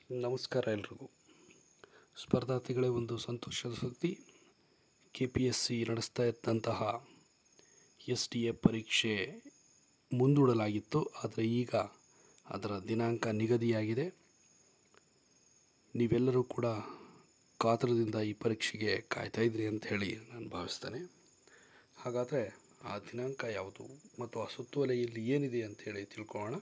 ನಮಸ್ಕಾರ ಎಲ್ರಿಗೂ ಸ್ಪರ್ಧಾರ್ಥಿಗಳೇ ಒಂದು ಸಂತೋಷದ ಸುದ್ದಿ ಕೆ ಪಿ ಎಸ್ ಸಿ ನಡೆಸ್ತಾ ಇದ್ದಂತಹ ಎಸ್ ಡಿ ಎ ಪರೀಕ್ಷೆ ಮುಂದೂಡಲಾಗಿತ್ತು ಆದರೆ ಈಗ ಅದರ ದಿನಾಂಕ ನಿಗದಿಯಾಗಿದೆ ನೀವೆಲ್ಲರೂ ಕೂಡ ಕಾತರದಿಂದ ಈ ಪರೀಕ್ಷೆಗೆ ಕಾಯ್ತಾ ಇದ್ರಿ ಅಂತ ಹೇಳಿ ನಾನು ಭಾವಿಸ್ತೇನೆ ಹಾಗಾದರೆ ಆ ದಿನಾಂಕ ಯಾವುದು ಮತ್ತು ಆ ಸುತ್ತೋಲೆಯಲ್ಲಿ ಏನಿದೆ ಅಂತ ಹೇಳಿ ತಿಳ್ಕೊಳ್ಳೋಣ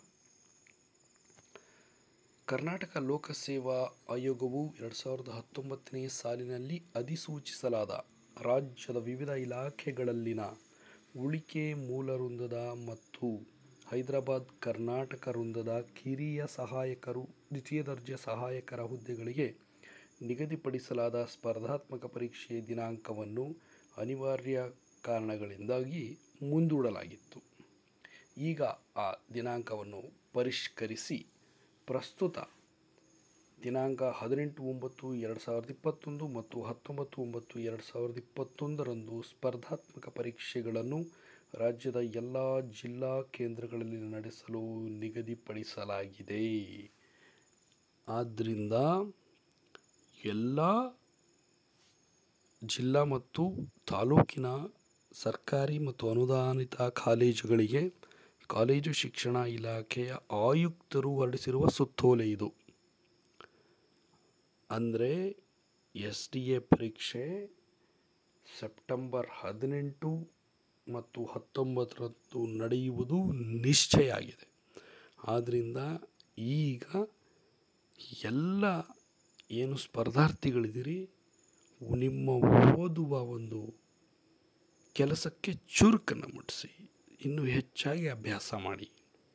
ಕರ್ನಾಟಕ ಲೋಕಸೇವಾ ಆಯೋಗವು ಎರಡು ಸಾವಿರದ ಹತ್ತೊಂಬತ್ತನೇ ಸಾಲಿನಲ್ಲಿ ಅಧಿಸೂಚಿಸಲಾದ ರಾಜ್ಯದ ವಿವಿಧ ಇಲಾಖೆಗಳಲ್ಲಿನ ಉಳಿಕೆ ಮೂಲ ವೃಂದದ ಮತ್ತು ಹೈದರಾಬಾದ್ ಕರ್ನಾಟಕ ವೃಂದದ ಕಿರಿಯ ಸಹಾಯಕರು ದ್ವಿತೀಯ ದರ್ಜೆ ಸಹಾಯಕರ ಹುದ್ದೆಗಳಿಗೆ ನಿಗದಿಪಡಿಸಲಾದ ಸ್ಪರ್ಧಾತ್ಮಕ ಪರೀಕ್ಷೆಯ ದಿನಾಂಕವನ್ನು ಅನಿವಾರ್ಯ ಕಾರಣಗಳಿಂದಾಗಿ ಮುಂದೂಡಲಾಗಿತ್ತು ಈಗ ಆ ದಿನಾಂಕವನ್ನು ಪರಿಷ್ಕರಿಸಿ ಪ್ರಸ್ತುತ ದಿನಾಂಕ ಹದಿನೆಂಟು ಒಂಬತ್ತು ಎರಡು ಸಾವಿರದ ಇಪ್ಪತ್ತೊಂದು ಮತ್ತು ಹತ್ತೊಂಬತ್ತು ಒಂಬತ್ತು ಎರಡು ಸಾವಿರದ ಇಪ್ಪತ್ತೊಂದರಂದು ಸ್ಪರ್ಧಾತ್ಮಕ ಪರೀಕ್ಷೆಗಳನ್ನು ರಾಜ್ಯದ ಎಲ್ಲ ಜಿಲ್ಲಾ ಕೇಂದ್ರಗಳಲ್ಲಿ ನಡೆಸಲು ನಿಗದಿಪಡಿಸಲಾಗಿದೆ ಆದ್ದರಿಂದ ಎಲ್ಲ ಜಿಲ್ಲಾ ಮತ್ತು ತಾಲೂಕಿನ ಸರ್ಕಾರಿ ಮತ್ತು ಅನುದಾನಿತ ಕಾಲೇಜುಗಳಿಗೆ ಕಾಲೇಜು ಶಿಕ್ಷಣ ಇಲಾಖೆಯ ಆಯುಕ್ತರು ಹೊರಡಿಸಿರುವ ಸುತ್ತೋಲೆ ಇದು ಅಂದರೆ ಎಸ್ ಡಿ ಎ ಪರೀಕ್ಷೆ ಸೆಪ್ಟೆಂಬರ್ ಹದಿನೆಂಟು ಮತ್ತು ಹತ್ತೊಂಬತ್ತರಂದು ನಡೆಯುವುದು ನಿಶ್ಚಯ ಆಗಿದೆ ಆದ್ದರಿಂದ ಈಗ ಎಲ್ಲ ಏನು ಸ್ಪರ್ಧಾರ್ಥಿಗಳಿದ್ದೀರಿ ನಿಮ್ಮ ಓದುವ ಒಂದು ಕೆಲಸಕ್ಕೆ ಚುರುಕನ್ನು ಮುಟ್ಟಿಸಿ ಇನ್ನೂ ಹೆಚ್ಚಾಗಿ ಅಭ್ಯಾಸ ಮಾಡಿ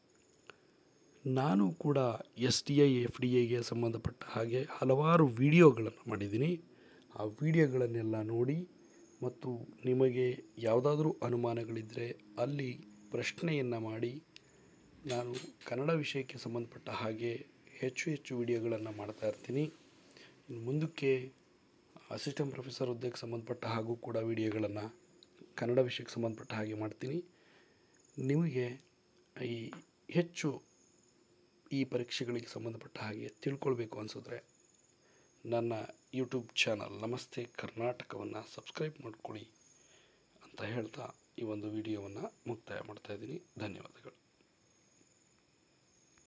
ನಾನು ಕೂಡ S D I F D ಎಗೆ ಸಂಬಂಧಪಟ್ಟ ಹಾಗೆ ಹಲವಾರು ವಿಡಿಯೋಗಳನ್ನು ಮಾಡಿದ್ದೀನಿ ಆ ವಿಡಿಯೋಗಳನ್ನೆಲ್ಲ ನೋಡಿ ಮತ್ತು ನಿಮಗೆ ಯಾವುದಾದ್ರೂ ಅನುಮಾನಗಳಿದ್ದರೆ ಅಲ್ಲಿ ಪ್ರಶ್ನೆಯನ್ನು ಮಾಡಿ ನಾನು ಕನ್ನಡ ವಿಷಯಕ್ಕೆ ಸಂಬಂಧಪಟ್ಟ ಹಾಗೆ ಹೆಚ್ಚು ಹೆಚ್ಚು ವಿಡಿಯೋಗಳನ್ನು ಮಾಡ್ತಾ ಇರ್ತೀನಿ ಇನ್ನು ಮುಂದಕ್ಕೆ ಅಸಿಸ್ಟೆಂಟ್ ಪ್ರೊಫೆಸರ್ ಹುದ್ದೆಗೆ ಸಂಬಂಧಪಟ್ಟ ಹಾಗೂ ಕೂಡ ವಿಡಿಯೋಗಳನ್ನು ಕನ್ನಡ ವಿಷಯಕ್ಕೆ ಸಂಬಂಧಪಟ್ಟ ಹಾಗೆ ಮಾಡ್ತೀನಿ ನಿಮಗೆ ಈ ಹೆಚ್ಚು ಈ ಪರೀಕ್ಷೆಗಳಿಗೆ ಸಂಬಂಧಪಟ್ಟ ಹಾಗೆ ತಿಳ್ಕೊಳ್ಬೇಕು ಅನಿಸಿದ್ರೆ ನನ್ನ ಯೂಟ್ಯೂಬ್ ಚಾನಲ್ ನಮಸ್ತೆ ಕರ್ನಾಟಕವನ್ನು ಸಬ್ಸ್ಕ್ರೈಬ್ ಮಾಡ್ಕೊಳ್ಳಿ ಅಂತ ಹೇಳ್ತಾ ಈ ಒಂದು ವಿಡಿಯೋವನ್ನು ಮುಕ್ತಾಯ ಮಾಡ್ತಾಯಿದ್ದೀನಿ ಧನ್ಯವಾದಗಳು